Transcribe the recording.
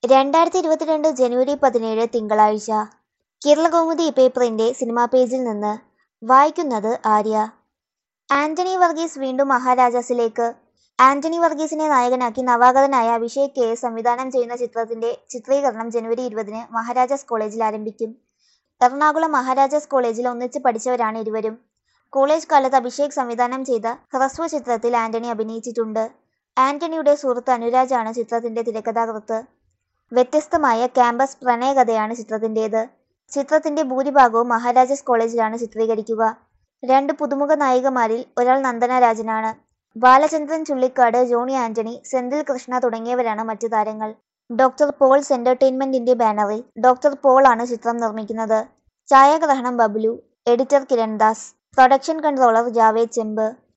രണ്ടായിരത്തി ഇരുപത്തിരണ്ട് ജനുവരി പതിനേഴ് തിങ്കളാഴ്ച കേരളകൗമുദി പേപ്പറിന്റെ സിനിമാ പേജിൽ നിന്ന് വായിക്കുന്നത് ആര്യ ആന്റണി വർഗീസ് വീണ്ടും മഹാരാജാസിലേക്ക് ആന്റണി വർഗീസിനെ നായകനാക്കി നവാഗതനായ അഭിഷേക് കെ എസ് സംവിധാനം ചെയ്യുന്ന ചിത്രത്തിന്റെ ചിത്രീകരണം ജനുവരി ഇരുപതിന് മഹാരാജാസ് കോളേജിൽ ആരംഭിക്കും എറണാകുളം മഹാരാജാസ് കോളേജിൽ ഒന്നിച്ച് പഠിച്ചവരാണ് ഇരുവരും കോളേജ് കാലത്ത് അഭിഷേക് സംവിധാനം ചെയ്ത ഹ്രസ്വ ചിത്രത്തിൽ ആന്റണി അഭിനയിച്ചിട്ടുണ്ട് ആന്റണിയുടെ സുഹൃത്ത് അനുരാജാണ് ചിത്രത്തിന്റെ തിരക്കഥാകൃത്ത് വ്യത്യസ്തമായ ക്യാമ്പസ് പ്രണയകഥയാണ് ചിത്രത്തിന്റേത് ചിത്രത്തിന്റെ ഭൂരിഭാഗവും മഹാരാജാസ് കോളേജിലാണ് ചിത്രീകരിക്കുക രണ്ട് പുതുമുഖ നായികമാരിൽ ഒരാൾ നന്ദന രാജനാണ് ബാലചന്ദ്രൻ ചുള്ളിക്കാട് ജോണി ആന്റണി സെന്തിൽ കൃഷ്ണ തുടങ്ങിയവരാണ് മറ്റു താരങ്ങൾ ഡോക്ടർ പോൾസ് എന്റർടൈൻമെന്റിന്റെ ബാനറിൽ ഡോക്ടർ പോൾ ആണ് ചിത്രം നിർമ്മിക്കുന്നത് ഛായാഗ്രഹണം Bablu editor Kirandas production controller Javed ചെമ്പ്